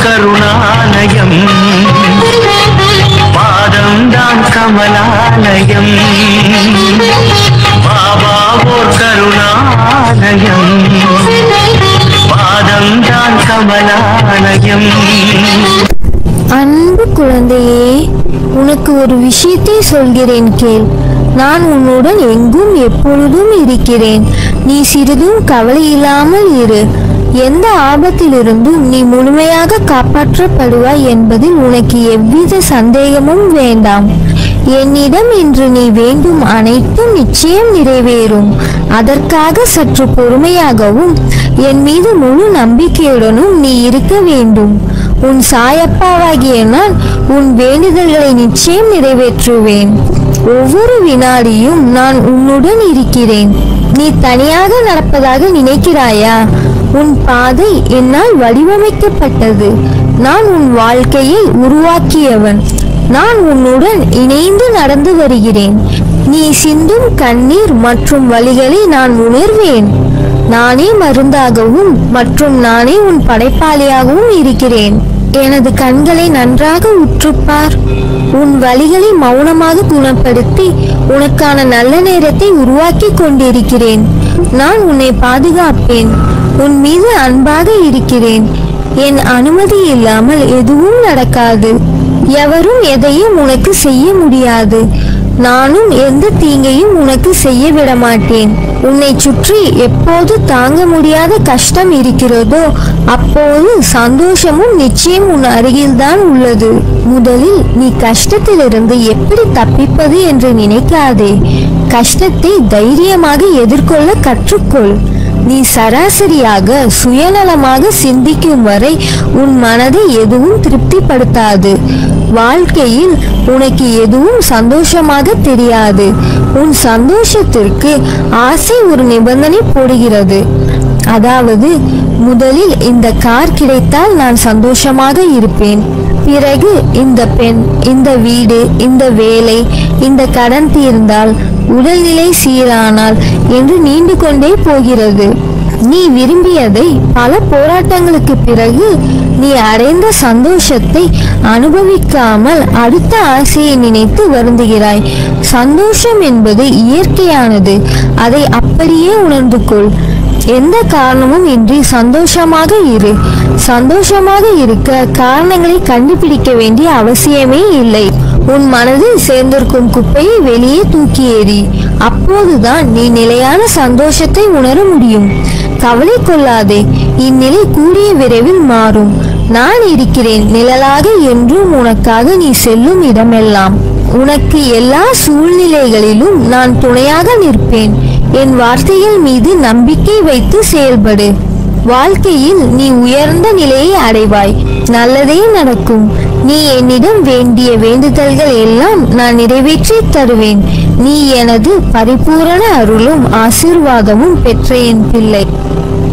கருணாலயம் பாதம்தான் கமலாலயம் பாபா ஓர் கருணாலயம் பாதம்தான் கமலாலயம் அன்பு குழந்தையே உனக்கு ஒரு விஷயத்தை சொல்கிறேன் கேள் நான் உன்னுடன் எங்கும் எப்பொழுதும் இருக்கிறேன் நீ சிறிதும் கவலை இல்லாமல் இரு எந்த ஆபத்திலிருந்தும் நீ முழுமையாக காப்பாற்றப்படுவாய் என்பதில் உனக்கு எவ்வித சந்தேகமும் வேண்டாம் என்னிடம் இன்று நீ வேண்டும் அனைத்தும் நிச்சயம் நிறைவேறும் அதற்காக சற்று பொறுமையாகவும் என் மீது முழு நம்பிக்கையுடனும் நீ இருக்க வேண்டும் உன் சாயப்பாவாகிய நான் உன் வேண்டுதல்களை நிச்சயம் நிறைவேற்றுவேன் ஒவ்வொரு வினாடியும் நான் உன்னுடன் இருக்கிறேன் நீ தனியாக நடப்பதாக நினைக்கிறாயா உன் பாதை என்னால் வடிவமைக்கப்பட்டது நான் உன் வாழ்க்கையை உருவாக்கியவன் நான் உன்னுடன் இணைந்து நடந்து வருகிறேன் நீ சிந்தும் கண்ணீர் மற்றும் வழிகளை நான் உணர்வேன் நானே மருந்தாகவும் மற்றும் நானே உன் படைப்பாளியாகவும் இருக்கிறேன் எனது கண்களை நன்றாக உற்றுப்பார் உன் வழிகளை மௌனமாக குணப்படுத்தி உனக்கான நல்ல நேரத்தை உருவாக்கி கொண்டிருக்கிறேன் நான் உன்னை பாதுகாப்பேன் உன் மீது அன்பாக இருக்கிறேன் என் அனுமதி இல்லாமல் எதுவும் நடக்காது எவரும் எதையும் உனக்கு செய்ய முடியாது நானும் எந்த தீங்கையும் உனக்கு செய்ய விட மாட்டேன் உன்னை சுற்றி எப்போது தாங்க முடியாத கஷ்டம் இருக்கிறதோ அப்போது சந்தோஷமும் நிச்சயம் உன் அருகில்தான் உள்ளது முதலில் நீ கஷ்டத்திலிருந்து எப்படி தப்பிப்பது என்று நினைக்காதே கஷ்டத்தை தைரியமாக எதிர்கொள்ள கற்றுக்கொள் நீ சராசரியாக சுயநலமாக சிந்திக்கும் வரை உன் மனதை எதுவும் திருப்திப்படுத்தாது வாழ்க்கையில் உனக்கு எதுவும் சந்தோஷமாக தெரியாது உன் சந்தோஷத்திற்கு ஆசை ஒரு நிபந்தனை போடுகிறது அதாவது முதலில் இந்த கார் கிடைத்தால் நான் சந்தோஷமாக இருப்பேன் பிறகு இந்த பெண் இந்த வீடு இந்த வேலை இந்த கடன் தீர்ந்தால் உடல்நிலை சீரானால் என்று நீண்டு கொண்டே போகிறது நீ விரும்பியதை பல போராட்டங்களுக்கு பிறகு நீ அடைந்த சந்தோஷத்தை அனுபவிக்காமல் அடுத்த ஆசையை நினைத்து வருந்துகிறாய் சந்தோஷம் என்பது இயற்கையானது அதை அப்படியே உணர்ந்து கொள் எந்த காரணமும் இன்றி சந்தோஷமாக இரு சந்தோஷமாக இருக்க காரணங்களை கண்டுபிடிக்க வேண்டிய அவசியமே இல்லை உன் மனதில் சேர்ந்திருக்கும் குப்பையை வெளியே தூக்கி எறி அப்போதுதான் நீ நிலையான சந்தோஷத்தை உணர முடியும் கவலை கொள்ளாதே இந்நிலை கூடிய விரைவில் மாறும் நான் இருக்கிறேன் நிழலாக என்றும் உனக்காக நீ செல்லும் இடமெல்லாம் உனக்கு எல்லா சூழ்நிலைகளிலும் நான் துணையாக நிற்பேன் என் வார்த்தைகள் மீது நம்பிக்கை வைத்து செயல்படு வாழ்க்கையில் நீ உயர்ந்த நிலையை அடைவாய் நல்லதே நடக்கும் நீ என்னிடம் வேண்டிய வேண்டுதல்கள் எல்லாம் நான் நிறைவேற்றி தருவேன் நீ எனது பரிபூரண அருளும் ஆசீர்வாதமும் பெற்ற என் பிள்ளை